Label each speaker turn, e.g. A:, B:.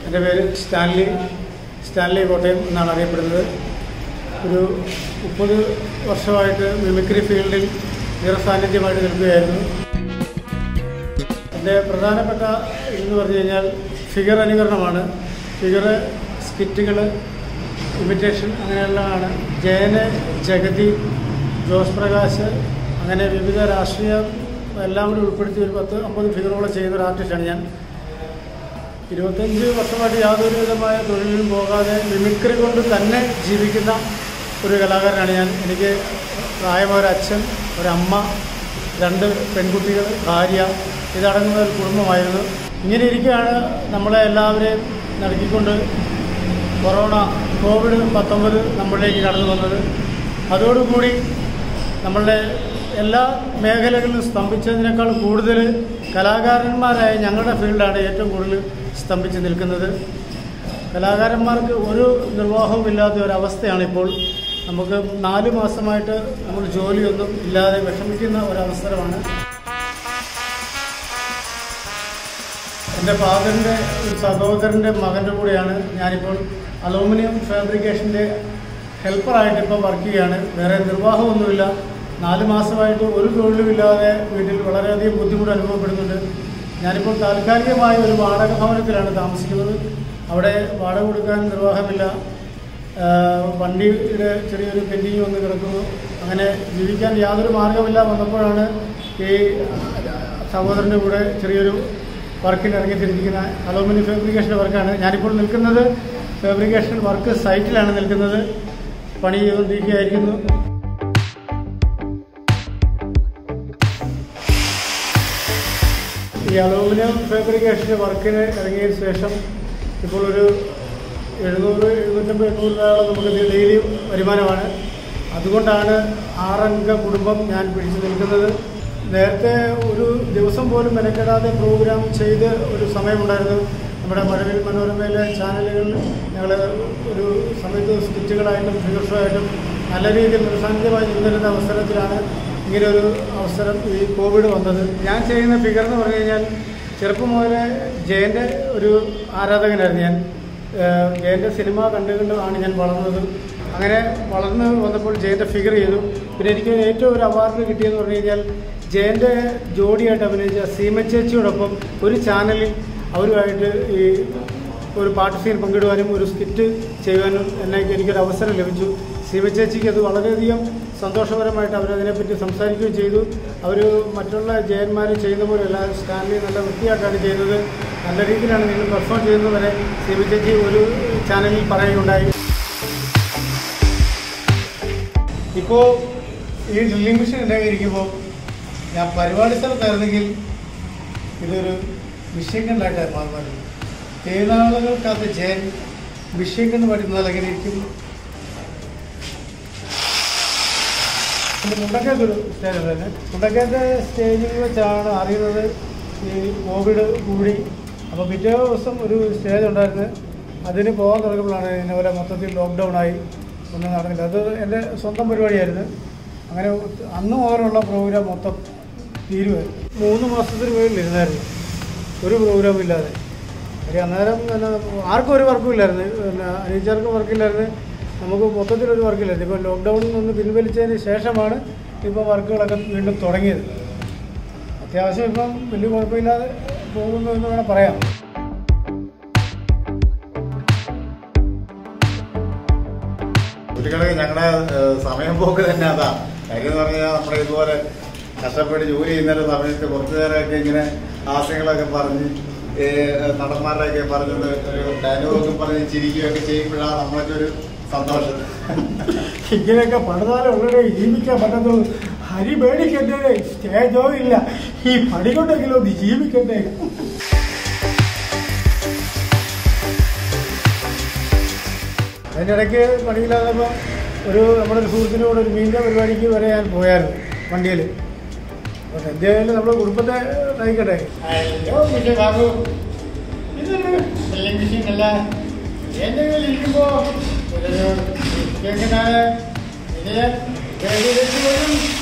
A: എൻ്റെ പേര് Stanley Stanley Kottayam എന്നാണ് അറിയപ്പെടുന്നത് ഒരു മുപ്പത് വർഷമായിട്ട് മിമിക്രി ഫീൽഡിൽ നിറസാന്നിധ്യമായിട്ട് നിൽക്കുകയായിരുന്നു എൻ്റെ പ്രധാനപ്പെട്ട എന്ന് പറഞ്ഞു കഴിഞ്ഞാൽ ഫിഗർ അനുകരണമാണ് ഫിഗർ സ്കിറ്റുകൾ ഇമിറ്റേഷൻ അങ്ങനെയുള്ളതാണ് ജയന് ജഗതി ജോസ് പ്രകാശ് അങ്ങനെ വിവിധ രാഷ്ട്രീയ എല്ലാം കൂടി ഉൾപ്പെടുത്തി ഒരു പത്ത് അമ്പത് ഫിഗറുകൾ ചെയ്യുന്ന ഒരു ആർട്ടിസ്റ്റാണ് ഞാൻ ഇരുപത്തഞ്ച് വർഷമായിട്ട് യാതൊരു വിധമായ തൊഴിലിലും പോകാതെ മിമിക്രി കൊണ്ട് തന്നെ ജീവിക്കുന്ന ഒരു കലാകാരനാണ് ഞാൻ എനിക്ക് പ്രായമായ ഒരു അച്ഛൻ ഒരമ്മ രണ്ട് പെൺകുട്ടികൾ ഭാര്യ ഇതടങ്ങുന്ന ഒരു കുടുംബമായിരുന്നു ഇങ്ങനെ ഇരിക്കുകയാണ് നമ്മളെ എല്ലാവരെയും നടത്തിക്കൊണ്ട് കൊറോണ കോവിഡ് പത്തൊമ്പത് നമ്മളിലേക്ക് കടന്നു വന്നത് അതോടുകൂടി നമ്മളുടെ എല്ലാ മേഖലകളിലും സ്തംഭിച്ചതിനേക്കാൾ കൂടുതൽ കലാകാരന്മാരായ ഞങ്ങളുടെ ഫീൽഡാണ് ഏറ്റവും കൂടുതൽ സ്തംഭിച്ച് നിൽക്കുന്നത് കലാകാരന്മാർക്ക് ഒരു നിർവാഹവും ഇല്ലാത്ത ഒരവസ്ഥയാണ് ഇപ്പോൾ നമുക്ക് നാല് മാസമായിട്ട് നമ്മൾ ജോലിയൊന്നും ഇല്ലാതെ വിഷമിക്കുന്ന ഒരവസരമാണ് എൻ്റെ ഫാദറിൻ്റെ ഒരു സഹോദരൻ്റെ മകൻ്റെ കൂടെയാണ് ഞാനിപ്പോൾ അലൂമിനിയം ഫാബ്രിക്കേഷൻ്റെ ഹെൽപ്പറായിട്ട് ഇപ്പോൾ വർക്ക് ചെയ്യുകയാണ് വേറെ നിർവാഹമൊന്നുമില്ല നാല് മാസമായിട്ട് ഒരു തൊഴിലുമില്ലാതെ വീട്ടിൽ വളരെയധികം ബുദ്ധിമുട്ട് അനുഭവപ്പെടുന്നുണ്ട് ഞാനിപ്പോൾ താൽക്കാലികമായ ഒരു വാടക ഭവനത്തിലാണ് താമസിക്കുന്നത് അവിടെ വാടക കൊടുക്കാൻ നിർവാഹമില്ല ആഹ് വണ്ടിയുടെ ചെറിയൊരു പെൻഡിങ് വന്ന് കിടക്കുന്നു അങ്ങനെ ജീവിക്കാൻ യാതൊരു മാർഗമില്ല വന്നപ്പോഴാണ് ഈ സഹോദരൻ്റെ കൂടെ ചെറിയൊരു വർക്കിന് ഇറങ്ങി തിരിച്ചിരിക്കുന്ന അലൂമിനിയം ഫാബ്രിക്കേഷൻ വർക്കാണ് ഞാനിപ്പോൾ നിൽക്കുന്നത് ഫാബ്രിക്കേഷൻ വർക്ക് സൈറ്റിലാണ് നിൽക്കുന്നത് പണി ചെയ്തുകൊണ്ടിരിക്കുകയായിരിക്കുന്നു ഈ അലൂമിനിയം ഫാബ്രിക്കേഷൻ്റെ വർക്കിന് ഇറങ്ങിയതിന് ശേഷം ഇപ്പോൾ ഒരു എഴുന്നൂറ് എഴുന്നൂറ്റമ്പത് എണ്ണൂറ് രൂപയോളം നമുക്ക് ഡെയിലി വരുമാനമാണ് അതുകൊണ്ടാണ് ആറംഗ കുടുംബം ഞാൻ പിടിച്ചു നിൽക്കുന്നത് നേരത്തെ ഒരു ദിവസം പോലും മെനക്കെടാതെ പ്രോഗ്രാം ചെയ്ത് ഒരു സമയമുണ്ടായിരുന്നു നമ്മുടെ മഴവിൽ മനോരമയിലെ ചാനലുകളിൽ ഞങ്ങൾ ഒരു സമയത്ത് സ്കിറ്റുകളായിട്ടും ഫിഗർ ഷോ ആയിട്ടും നല്ല രീതിയിൽ നിർസാന്നിധ്യമായി നിന്നിരുന്ന അവസരത്തിലാണ് ഇങ്ങനെ ഒരു അവസരം ഈ കോവിഡ് വന്നത് ഞാൻ ചെയ്യുന്ന ഫിഗർ എന്ന് പറഞ്ഞു കഴിഞ്ഞാൽ ചെറുപ്പം മുതലേ ജയൻ്റെ ഒരു ആരാധകനായിരുന്നു ഞാൻ ഏഹ് ജയൻ്റെ സിനിമ കണ്ടു കണ്ടാണ് ഞാൻ വളർന്നത് അങ്ങനെ വളർന്ന് വന്നപ്പോൾ ജയൻ്റെ ഫിഗർ ചെയ്തു പിന്നെ എനിക്ക് ഏറ്റവും ഒരു അവാർഡ് കിട്ടിയെന്ന് പറഞ്ഞു കഴിഞ്ഞാൽ ജയൻ്റെ ജോഡിയായിട്ട് അഭിനയിച്ച സീമ ചേച്ചിയോടൊപ്പം ഒരു ചാനലിൽ അവരുമായിട്ട് ഈ ഒരു പാട്ട് സീൻ പങ്കിടുവാനും ഒരു സ്കിറ്റ് ചെയ്യുവാനും എന്നെ എനിക്കൊരു അവസരം ലഭിച്ചു സീമ ചേച്ചിക്ക് അത് വളരെയധികം സന്തോഷകരമായിട്ട് അവരതിനെപ്പറ്റി സംസാരിക്കുകയും ചെയ്തു അവർ മറ്റുള്ള ജയന്മാർ ചെയ്യുന്ന പോലെയല്ല സ്റ്റാൻലി നല്ല വൃത്തിയായിട്ടാണ് ചെയ്യുന്നത് നല്ല രീതിയിലാണ് നിങ്ങൾ പെർഫോം ചെയ്യുന്നത് വരെ സീമ ചേച്ചി ഒരു ചാനലിൽ പറയുകയുണ്ടായി ഇപ്പോൾ ഈ ഡ്രില്ലിംഗ് മെഷീൻ ഉണ്ടായിരിക്കുമ്പോൾ ഞാൻ പരിപാടി സ്ഥലത്തായിരുന്നെങ്കിൽ ഇതൊരു മിഷ്യൻ കണ്ടായിട്ടാണ് മാറുന്നത് ഏതാളുകൾക്കകത്ത് ജയൻ മിഷ്യൻ കണ്ട് പഠിക്കുന്നത് എങ്ങനെ ഇരിക്കും മുണ്ടക്കയത്ത് ഒരു സ്റ്റേജ് തന്നെ മുണ്ടക്കയത്തെ സ്റ്റേജിൽ വെച്ചാണ് അറിയുന്നത് ഈ കോവിഡ് കൂടി അപ്പോൾ പിറ്റേ ദിവസം ഒരു സ്റ്റേജ് ഉണ്ടായിരുന്നു അതിന് പോകാൻ തുടങ്ങുമ്പോഴാണ് ഇന്നപോലെ മൊത്തത്തിൽ ലോക്ക്ഡൗൺ ആയി ഒന്നും നടന്നില്ല അത് എൻ്റെ സ്വന്തം പരിപാടിയായിരുന്നു അങ്ങനെ അന്ന് മുതലുള്ള പ്രോഗ്രാം മൊത്തം തീരുമായിരുന്നു മൂന്ന് മാസത്തിന് മുകളിലിരുന്നായിരുന്നു ഒരു പ്രോഗ്രാം ഇല്ലാതെ കാര്യം അന്നേരം പിന്നെ ആർക്കും ഒരു വർക്കും ഇല്ലായിരുന്നു പിന്നെ അനീച്ചർക്കും വർക്കില്ലായിരുന്നു നമുക്ക് മൊത്തത്തിലൊരു വർക്കില്ലായിരുന്നു ഇപ്പോൾ ലോക്ക്ഡൗണിൽ നിന്ന് പിൻവലിച്ചതിന് ശേഷമാണ് ഇപ്പോൾ വർക്കുകളൊക്കെ വീണ്ടും തുടങ്ങിയത് അത്യാവശ്യം ഇപ്പം വലിയ കുഴപ്പമില്ലാതെ പോകുന്നു എന്ന് വേണം പറയാം
B: ഒരു കണക്ക് ഞങ്ങളുടെ ഏഹ്, സമയം പോക്ക് തന്നെ അതാ കാര്യം എന്ന് പറഞ്ഞാൽ നമ്മുടെ ഇതുപോലെ കഷ്ടപ്പെട്ട് ജോലി ചെയ്യുന്ന സമയത്ത് കുറച്ചു നേരമൊക്കെ ഇങ്ങനെ ഹാസ്യങ്ങളൊക്കെ പറഞ്ഞ് ഏഹ്, നടന്മാരുടെയൊക്കെ പറഞ്ഞുകൊണ്ട് ഒരു ഡയലോഗൊക്കെ പറഞ്ഞ് ചിരിക്കുകയൊക്കെ ചെയ്യുമ്പോഴാണ് നമ്മളൊക്കെ ഒരു സന്തോഷം
A: ഇങ്ങനെയൊക്കെ പണിതാലേ ഉള്ളവരെ ജീവിക്കാൻ പറ്റത്തുള്ളൂ ഹരി പേടിക്കണ്ടേ സ്റ്റേജോ ഇല്ല ഈ പണി കൊണ്ടെങ്കിലും ഒന്ന് ജീവിക്കണ്ടേ അതിനിടയ്ക്ക് പണിയില്ലാതപ്പോൾ ഒരു നമ്മുടെ ഒരു സുഹൃത്തിൻ്റെ കൂടെ ഒരു മീൻ്റെ പരിപാടിക്ക് വരെ ഞാൻ പോയായിരുന്നു വണ്ടിയിൽ അപ്പോൾ എന്തായാലും നമ്മുടെ കുടുംബത്തെ നയിക്കട്ടെ ഹലോ മിസ്റ്റർ ബാബു ഇതൊരു ഡ്രില്ലിംഗ് മെഷീൻ അല്ല എൻ്റെ കയ്യിൽ ഇരിക്കുമ്പോൾ ഒരു കേൾക്കുന്നതാണ് ഇതിൽ ഏകദേശം ഒരു